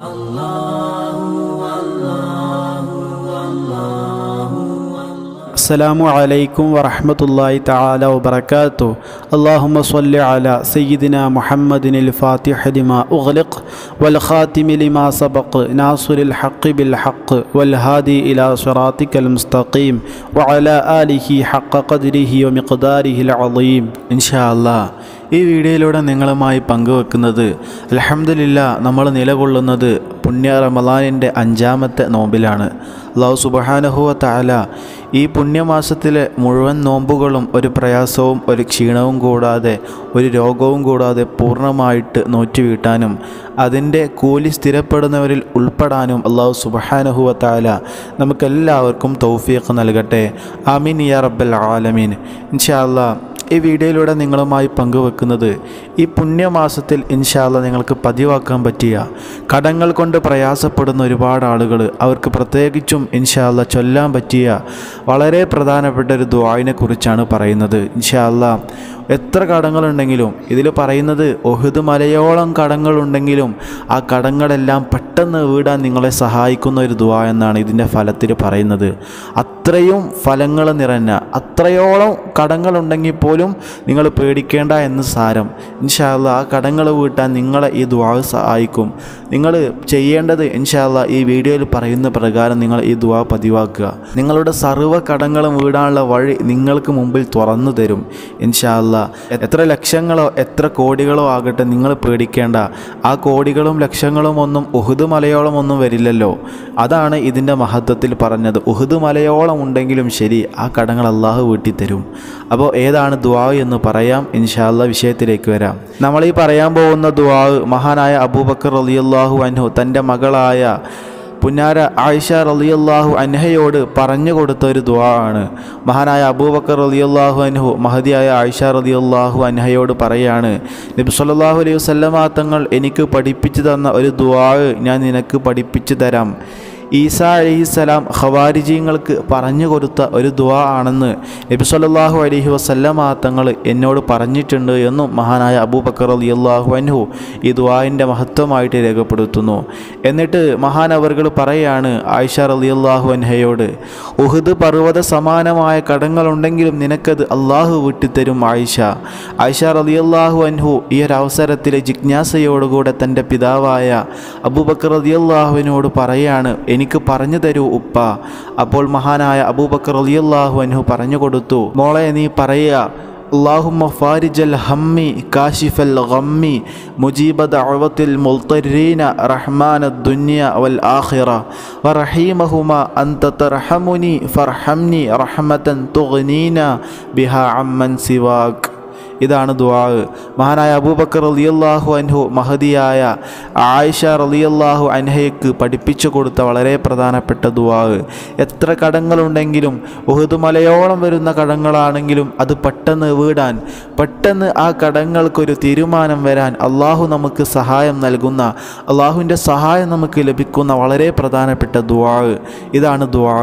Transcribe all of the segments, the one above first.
السلام عليكم ورحمة الله تعالى وبركاته اللهم صل على سيدنا محمد الفاتح لما أغلق والخاتم لما سبق ناصر الحق بالحق والهادي إلى صراطك المستقيم وعلى آله حق قدره ومقداره العظيم إن شاء الله ഈ വീഡിയോയിലൂടെ നിങ്ങളുമായി പങ്കുവെക്കുന്നത് അലഹമില്ല നമ്മൾ നിലകൊള്ളുന്നത് പുണ്യ റമദാനിൻ്റെ അഞ്ചാമത്തെ നോമ്പിലാണ് അള്ളാഹു സുബഹാനഹുവ താല ഈ പുണ്യമാസത്തിലെ മുഴുവൻ നോമ്പുകളും ഒരു പ്രയാസവും ഒരു ക്ഷീണവും കൂടാതെ ഒരു രോഗവും കൂടാതെ പൂർണ്ണമായിട്ട് നോറ്റുവീട്ടാനും അതിൻ്റെ കൂലി സ്ഥിരപ്പെടുന്നവരിൽ ഉൾപ്പെടാനും അള്ളാഹു സുബഹാനഹുവ താല നമുക്കെല്ലാവർക്കും തൗഫീഖ് നൽകട്ടെ ആമീൻ യാ റബ്ബൽ ആലമീൻ ഇൻഷാ അല്ലാ ഈ വീഡിയോയിലൂടെ നിങ്ങളുമായി പങ്കുവെക്കുന്നത് ഈ പുണ്യമാസത്തിൽ ഇൻഷാല്ല നിങ്ങൾക്ക് പതിവാക്കാൻ പറ്റിയ കടങ്ങൾ കൊണ്ട് പ്രയാസപ്പെടുന്ന ഒരുപാട് ആളുകൾ അവർക്ക് പ്രത്യേകിച്ചും ഇൻഷാല്ല ചൊല്ലാൻ പറ്റിയ വളരെ പ്രധാനപ്പെട്ട ഒരു ദ്വായിനെ കുറിച്ചാണ് പറയുന്നത് ഇൻഷാല്ല എത്ര കടങ്ങളുണ്ടെങ്കിലും ഇതിൽ പറയുന്നത് ഒഹുദ് മലയോളം കടങ്ങളുണ്ടെങ്കിലും ആ കടങ്ങളെല്ലാം പെട്ടെന്ന് വീടാൻ നിങ്ങളെ സഹായിക്കുന്ന ഒരു ദുവ എന്നാണ് ഇതിൻ്റെ ഫലത്തിൽ പറയുന്നത് അത്രയും ഫലങ്ങൾ നിറഞ്ഞ അത്രയോളം കടങ്ങളുണ്ടെങ്കിൽ പോലും നിങ്ങൾ പേടിക്കേണ്ട എന്ന് സാരം ഇൻഷാല്ല ആ കടങ്ങൾ വീട്ടാൻ നിങ്ങളെ ഈ ദുവാ സഹായിക്കും നിങ്ങൾ ചെയ്യേണ്ടത് ഇൻഷാല്ല ഈ വീഡിയോയിൽ പറയുന്ന പ്രകാരം നിങ്ങൾ ഈ ദുവാ പതിവാക്കുക നിങ്ങളുടെ സർവ്വ കടങ്ങളും വീടാനുള്ള വഴി നിങ്ങൾക്ക് മുമ്പിൽ തുറന്നു തരും ഇൻഷാല്ല എത്ര ലക്ഷങ്ങളോ എത്ര കോടികളോ ആകട്ടെ നിങ്ങൾ പേടിക്കേണ്ട ആ കോടികളും ലക്ഷങ്ങളും ഒന്നും ഉഹുദ് മലയോളം ഒന്നും വരില്ലല്ലോ അതാണ് ഇതിൻ്റെ മഹത്വത്തിൽ പറഞ്ഞത് ഉഹുദ് മലയോളം ഉണ്ടെങ്കിലും ശരി ആ കടങ്ങൾ അള്ളാഹു വീട്ടി തരും അപ്പോൾ ഏതാണ് ദുവാ എന്ന് പറയാം ഇൻഷാല്ല വിഷയത്തിലേക്ക് വരാം നമ്മൾ ഈ പറയാൻ പോകുന്ന ദുവാ മഹാനായ അബൂബക്കർ റളിയല്ലാഹു അൻഹു തൻ്റെ മകളായ പുന്നാര ആയിഷ റളിയല്ലാഹു അൻഹയോട് പറഞ്ഞു കൊടുത്ത ഒരു ദുആ ആണ് മഹാനായ അബൂബക്കർ റളിയല്ലാഹു അൻഹു മഹദിയായ ആയിഷ റളിയല്ലാഹു അൻഹയോട് പറയാണ് നബി സല്ലല്ലാഹു അലൈഹി വസല്ലമ തങ്ങൾ എനിക്ക് പഠിപ്പിച്ചു തന്ന ഒരു ദുആ ഞാൻ നിനക്ക് പഠിപ്പിച്ചു തരാം ഈസ അലഹിസ്സലാം ഖവാരിജീങ്ങൾക്ക് പറഞ്ഞു കൊടുത്ത ഒരു ദുആ ആണെന്ന് നബി സല്ലല്ലാഹു അലൈഹി വസല്ലമ തങ്ങൾ എന്നോട് പറഞ്ഞിട്ടുണ്ട് എന്നും മഹാനായ അബൂബക്കർ റളിയല്ലാഹു അൻഹു ഈ ദുആഇൻ്റെ മഹത്വമായിട്ട് രേഖപ്പെടുത്തുന്നു എന്നിട്ട് മഹാനവർകൾ പറയാണ് ആയിഷ റളിയല്ലാഹു അൻഹയോട് ഉഹുദ് പർവ്വത സമാനമായ കടങ്ങളുണ്ടെങ്കിലും നിനക്കത് അള്ളാഹു വിട്ടുതരും ആയിഷ ആയിഷ റളിയല്ലാഹു അൻഹു ഈ ഒരു അവസരത്തിൽ ജിജ്ഞാസയോടുകൂടെ തൻ്റെ പിതാവായ അബൂബക്കർ റളിയല്ലാഹുവിനോട് പറയാണ് എനിക്ക് പറഞ്ഞു തരൂ ഉപ്പ അപ്പോൾ മഹാനായ അബൂബക്കർ റളിയല്ലാഹു അൻഹു പറഞ്ഞു കൊടുത്തു മോളെ നീ പറയുക اللهم فارج الهم كاشف الغم مجيب دعوة المضطرين رحمن الدنيا والآخرة ورحيمهما أنت ترحمني فارحمني رحمة تغنينا بها عمن سواك ഇതാണ് ദുആ മഹാനായ അബൂബക്കർ റളിയല്ലാഹു അൻഹു മഹദിയായ ആയിഷ റളിയല്ലാഹു അൻഹയ്ക്ക് പഠിപ്പിച്ചു കൊടുത്ത വളരെ പ്രധാനപ്പെട്ട ദുആ എത്ര കടങ്ങളുണ്ടെങ്കിലും ഉഹുദ് മലയോളം വരുന്ന കടങ്ങളാണെങ്കിലും അത് പെട്ടെന്ന് വീടാൻ പെട്ടെന്ന് ആ കടങ്ങൾക്കൊരു തീരുമാനം വരാൻ അള്ളാഹു നമുക്ക് സഹായം നൽകുന്ന അള്ളാഹുവിൻ്റെ സഹായം നമുക്ക് ലഭിക്കുന്ന വളരെ പ്രധാനപ്പെട്ട ദുആ ഇതാണ് ദുആ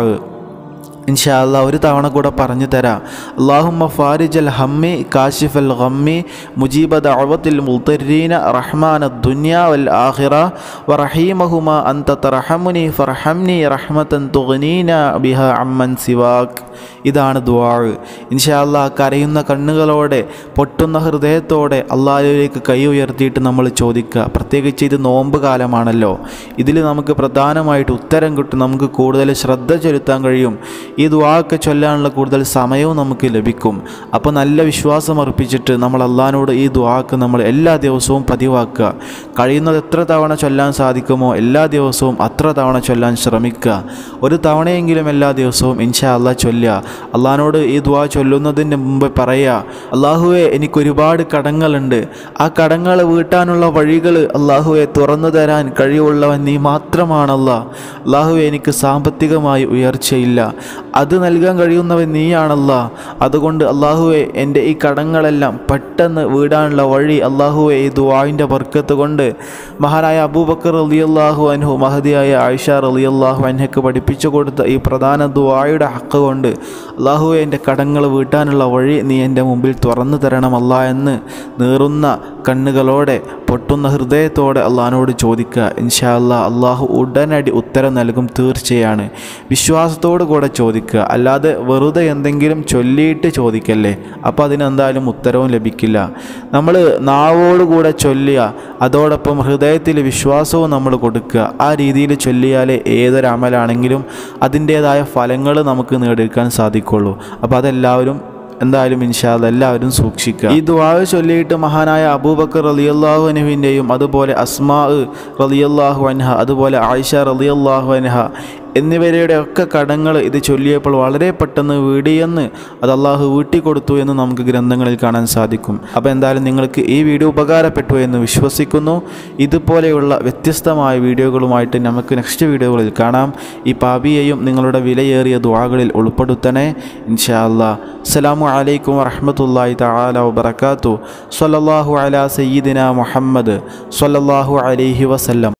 ഇൻഷാ അല്ലാ ഒരു തവണ കൂടെ പറഞ്ഞു തരാം അള്ളാഹുമ്മ ഫാരിജൽ ഹമ്മി കാശിഫൽ ഗമ്മി മുജീബ ദഅവത്തിൽ മുൽത്തരീന റഹ്മാന ദുനിയ വൽ ആഖിറ വറഹീമഹുമ അന്ത തറഹമുനി ഫർഹംനി റഹ്മത്തൻ തുഗ്നീന ബിഹ അമ്മൻ സിവാക് ഇതാണ് ദുആ ഇൻഷാ അല്ലാ കരയുന്ന കണ്ണുകളോടെ പൊട്ടുന്ന ഹൃദയത്തോടെ അള്ളാഹുവിലേക്ക് കൈ ഉയർത്തിയിട്ട് നമ്മൾ ചോദിക്കുക പ്രത്യേകിച്ച് ഇത് നോമ്പ് കാലമാണല്ലോ ഇതിൽ നമുക്ക് പ്രധാനമായിട്ട് ഉത്തരം കിട്ടും നമുക്ക് കൂടുതൽ ശ്രദ്ധ ചെലുത്താൻ കഴിയും ഈ ദുആക്ക് ചൊല്ലാനുള്ള കൂടുതൽ സമയവും നമുക്ക് ലഭിക്കും അപ്പോൾ നല്ല വിശ്വാസം അർപ്പിച്ചിട്ട് നമ്മൾ അള്ളഹാനോട് ഈ ദുആക്ക് നമ്മൾ എല്ലാ ദിവസവും പതിവാക്കുക കഴിയുന്നത് എത്ര തവണ ചൊല്ലാൻ സാധിക്കുമോ എല്ലാ ദിവസവും അത്ര തവണ ചൊല്ലാൻ ശ്രമിക്കുക ഒരു തവണയെങ്കിലും എല്ലാ ദിവസവും ഇൻഷാ അള്ളാ ചൊല്ലുക അള്ളഹാനോട് ഈ ദുആ ചൊല്ലുന്നതിന് മുമ്പ് പറയുക അള്ളാഹുവെ എനിക്ക് ഒരുപാട് കടങ്ങളുണ്ട് ആ കടങ്ങൾ വീട്ടാനുള്ള വഴികൾ അള്ളാഹുവെ തുറന്നു തരാൻ കഴിവുള്ളവൻ നീ മാത്രമാണല്ല അള്ളാഹുവെ എനിക്ക് സാമ്പത്തികമായി ഉയർച്ചയില്ല അത് നൽകാൻ കഴിയുന്നവൻ നീയാണല്ല അതുകൊണ്ട് അള്ളാഹുവെ എൻ്റെ ഈ കടങ്ങളെല്ലാം പെട്ടെന്ന് വീടാനുള്ള വഴി അള്ളാഹുവെ ഈ ദുവാവിൻ്റെ ബർക്കത്ത് കൊണ്ട് മഹാനായ അബൂബക്കർ റളിയല്ലാഹു അൻഹു മഹദിയായ ആയിഷ റളിയല്ലാഹു അൻഹയ്ക്ക് പഠിപ്പിച്ചു കൊടുത്ത ഈ പ്രധാന ദുവായുടെ ഹക്ക് കൊണ്ട് അള്ളാഹുവെ എൻ്റെ കടങ്ങൾ വീട്ടാനുള്ള വഴി നീ എൻ്റെ മുമ്പിൽ തുറന്നു തരണം അല്ല എന്ന് നീറുന്ന കണ്ണുകളോടെ പൊട്ടുന്ന ഹൃദയത്തോടെ അള്ളാഹിനോട് ചോദിക്കുക ഇൻഷാ അല്ലാ അള്ളാഹു ഉടനടി ഉത്തരം നൽകും തീർച്ചയാണ് വിശ്വാസത്തോടു കൂടെ ചോദിക്കുക അല്ലാതെ വെറുതെ എന്തെങ്കിലും ചൊല്ലിയിട്ട് ചോദിക്കല്ലേ അപ്പോൾ അതിനെന്തായാലും ഉത്തരവും ലഭിക്കില്ല നമ്മൾ നാവോടുകൂടെ ചൊല്ലുക അതോടൊപ്പം ഹൃദയത്തിൽ വിശ്വാസവും നമ്മൾ കൊടുക്കുക ആ രീതിയിൽ ചൊല്ലിയാലേ ഏതൊരു അമലാണെങ്കിലും അതിൻ്റേതായ ഫലങ്ങൾ നമുക്ക് നേടിയെടുക്കാൻ സാധിക്കുള്ളൂ അപ്പോൾ അതെല്ലാവരും എന്തായാലും ഇൻഷാല്ല എല്ലാവരും സൂക്ഷിക്കുക ഈ ദുആ ചൊല്ലിയിട്ട് മഹാനായ അബൂബക്കർ റളിയല്ലാഹു അൻഹുവിൻ്റെയും അതുപോലെ അസ്മാ റളിയല്ലാഹു അൻഹ അതുപോലെ ആയിഷ റളിയല്ലാഹു അൻഹ എന്നിവരുടെ ഒക്കെ കടങ്ങൾ ഇത് ചൊല്ലിയപ്പോൾ വളരെ പെട്ടെന്ന് വീടിയെന്ന് അത് അള്ളാഹു വീട്ടിക്കൊടുത്തു എന്ന് നമുക്ക് ഗ്രന്ഥങ്ങളിൽ കാണാൻ സാധിക്കും അപ്പോൾ എന്തായാലും നിങ്ങൾക്ക് ഈ വീഡിയോ ഉപകാരപ്പെട്ടു എന്ന് വിശ്വസിക്കുന്നു ഇതുപോലെയുള്ള വ്യത്യസ്തമായ വീഡിയോകളുമായിട്ട് നമുക്ക് നെക്സ്റ്റ് വീഡിയോകളിൽ കാണാം ഈ പാപിയെയും നിങ്ങളുടെ വിലയേറിയ ദുആകളിൽ ഉൾപ്പെടുത്തണേ ഇൻഷാ അല്ലാ അസ്സലാമു അലൈക്കും വറഹ്മത്തുള്ളാഹി തആല വബറകാതുഹു സ്വല്ലല്ലാഹു അലാ സയ്യിദിന മുഹമ്മദ് സ്വല്ലല്ലാഹു അലൈഹി വസല്ലം